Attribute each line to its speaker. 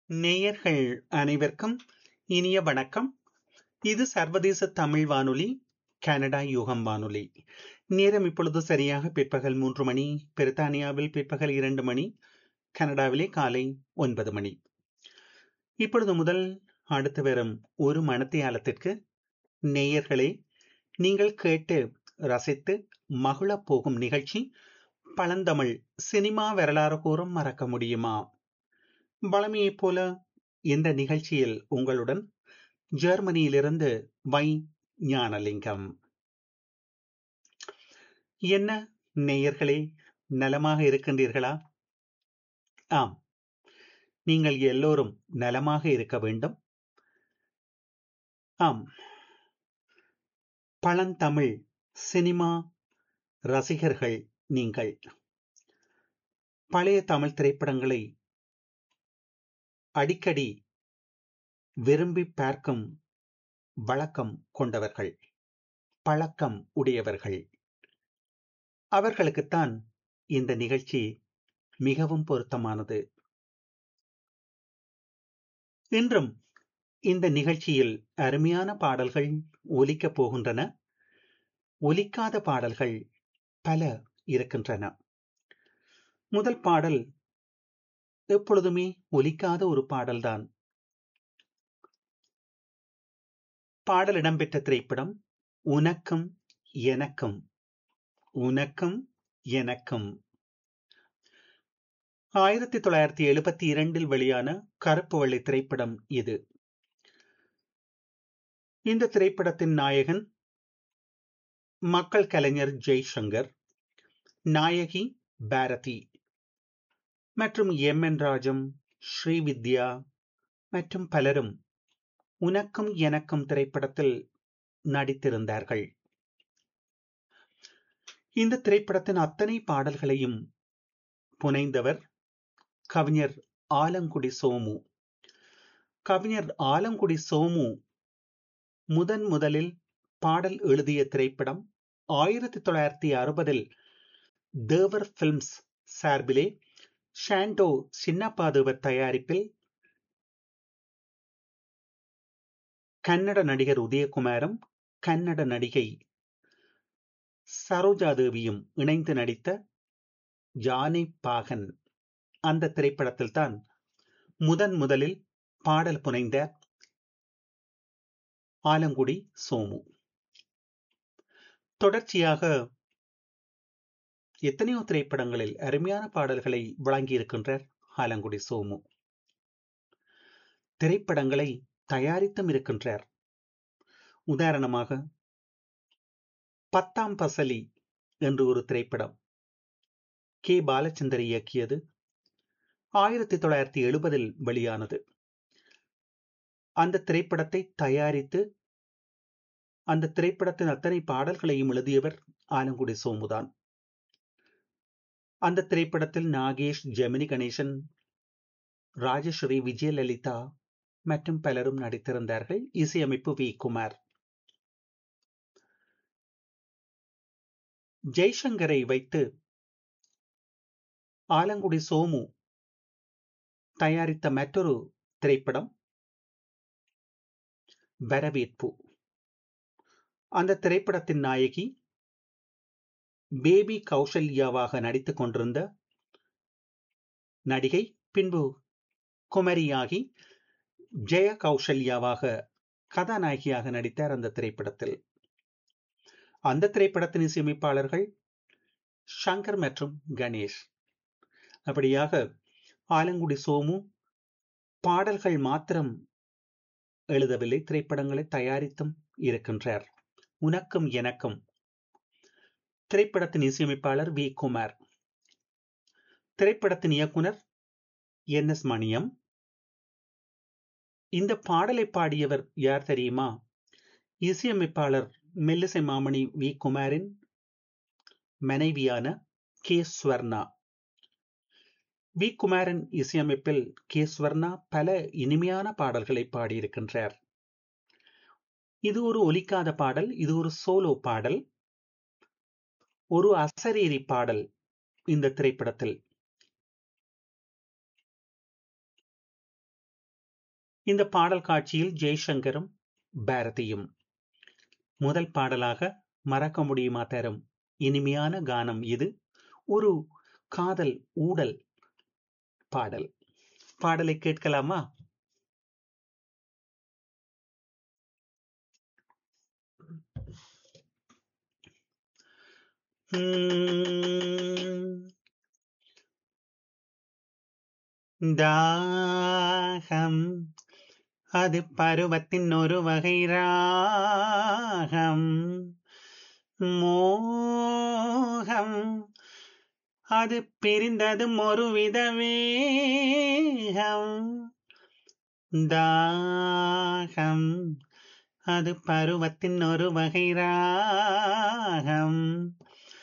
Speaker 1: நேயர்கள் அனைவருக்கும் இனிய வணக்கம் இது சர்வதேச தமிழ் வானொலி கனடா யூகம் வானொலி நேரம் இப்பொழுது சரியாக பிற்பகல் மூன்று மணி பிரித்தானியாவில் பிற்பகல் இரண்டு மணி கனடாவிலே காலை ஒன்பது மணி இப்பொழுது முதல் அடுத்து வரும் ஒரு மணத்தியாலத்திற்கு நேயர்களே நீங்கள் கேட்டு ரசித்து மகிழப் போகும் நிகழ்ச்சி பழந்தமிழ் சினிமா வரலாறு கூறும் மறக்க முடியுமா வளமையைப் போல இந்த நிகழ்ச்சியில் உங்களுடன் ஜெர்மனியிலிருந்து வை ஞானலிங்கம் என்ன நேயர்களே நலமாக இருக்கின்றீர்களா ஆம் நீங்கள் எல்லோரும் நலமாக இருக்க வேண்டும் ஆம் பழந்தமிழ் சினிமா ரசிகர்கள் நீங்கள் பழைய தமிழ் திரைப்படங்களை அடிக்கடி விரும்பி பார்க்கும் வழக்கம் கொண்டவர்கள் பழக்கம் உடையவர்கள் அவர்களுக்குத்தான் இந்த நிகழ்ச்சி மிகவும் பொருத்தமானது இன்றும் இந்த நிகழ்ச்சியில் அருமையான பாடல்கள் ஒலிக்கப் போகின்றன ஒலிக்காத பாடல்கள் பல இருக்கின்றன முதல் பாடல் எப்பொழுதுமே ஒலிக்காத ஒரு பாடல்தான் பாடல் இடம்பெற்ற திரைப்படம் உனக்கும் எனக்கும் உனக்கும் எனக்கும் ஆயிரத்தி தொள்ளாயிரத்தி எழுபத்தி இரண்டில் வெளியான கருப்பு வெள்ளை திரைப்படம் இது இந்த திரைப்படத்தின் நாயகன் மக்கள் கலைஞர் ஜெய்சங்கர் நாயகி பாரதி மற்றும் எம் என் ராஜம் ஸ்ரீவித்யா மற்றும் பலரும் உனக்கும் எனக்கும் திரைப்படத்தில் நடித்திருந்தார்கள் இந்த திரைப்படத்தின் அத்தனை பாடல்களையும் புனைந்தவர் கவிஞர் ஆலங்குடி சோமு கவிஞர் ஆலங்குடி சோமு முதன் முதலில் பாடல் எழுதிய திரைப்படம் ஆயிரத்தி தொள்ளாயிரத்தி அறுபதில் தேவர் பிலிம்ஸ் சார்பிலே ஷாண்டோ சின்னப்பாதேவர் தயாரிப்பில் கன்னட நடிகர் உதயகுமாரும் கன்னட நடிகை சரோஜாதேவியும் இணைந்து நடித்த ஜானி பாகன் அந்த திரைப்படத்தில் தான் முதன் முதலில் பாடல் புனைந்த ஆலங்குடி சோமு தொடர்ச்சியாக எத்தனையோ திரைப்படங்களில் அருமையான பாடல்களை வழங்கியிருக்கின்றார் ஆலங்குடி சோமு திரைப்படங்களை தயாரித்தும் இருக்கின்றார் உதாரணமாக பத்தாம் பசலி என்று ஒரு திரைப்படம் கே பாலச்சந்தர் இயக்கியது ஆயிரத்தி தொள்ளாயிரத்தி எழுபதில் வெளியானது அந்த திரைப்படத்தை தயாரித்து அந்த திரைப்படத்தின் அத்தனை பாடல்களையும் எழுதியவர் ஆலங்குடி சோமுதான் அந்த திரைப்படத்தில் நாகேஷ் ஜெமினி கணேசன் ராஜஸ்ரீ விஜயலலிதா மற்றும் பலரும் நடித்திருந்தார்கள் இசையமைப்பு வி குமார் ஜெய்சங்கரை வைத்து ஆலங்குடி சோமு தயாரித்த மற்றொரு திரைப்படம் வரவேற்பு அந்த திரைப்படத்தின் நாயகி பேபி கௌசல்யாவாக நடித்துக் கொண்டிருந்த நடிகை பின்பு குமரியாகி ஜெய கௌசல்யாவாக கதாநாயகியாக நடித்தார் அந்த திரைப்படத்தில் அந்த திரைப்படத்தின் இசையமைப்பாளர்கள் சங்கர் மற்றும் கணேஷ் அப்படியாக ஆலங்குடி சோமு பாடல்கள் மாத்திரம் எழுதவில்லை திரைப்படங்களை தயாரித்தும் இருக்கின்றார் உனக்கும் எனக்கும் திரைப்படத்தின் இசையமைப்பாளர் வி குமார் திரைப்படத்தின் இயக்குனர் என் எஸ் மணியம் இந்த பாடலை பாடியவர் யார் தெரியுமா இசையமைப்பாளர் மெல்லிசை மாமணி வி குமாரின் மனைவியான கே ஸ்வர்ணா வி குமாரன் இசையமைப்பில் கே ஸ்வர்ணா பல இனிமையான பாடல்களை பாடியிருக்கின்றார் இது ஒரு ஒலிக்காத பாடல் இது ஒரு சோலோ பாடல் ஒரு அசரீரி பாடல் இந்த திரைப்படத்தில் இந்த பாடல் காட்சியில் ஜெய்சங்கரும் பாரதியும் முதல் பாடலாக மறக்க முடியுமா தரும் இனிமையான கானம் இது ஒரு காதல் ஊடல் பாடல் பாடலை கேட்கலாமா தாகம் அது பருவத்தின் ஒரு வகை ராகம் மோகம் அது பிரிந்ததும் ஒரு வித வேகம் தாகம் அது பருவத்தின் ஒரு வகை ராகம்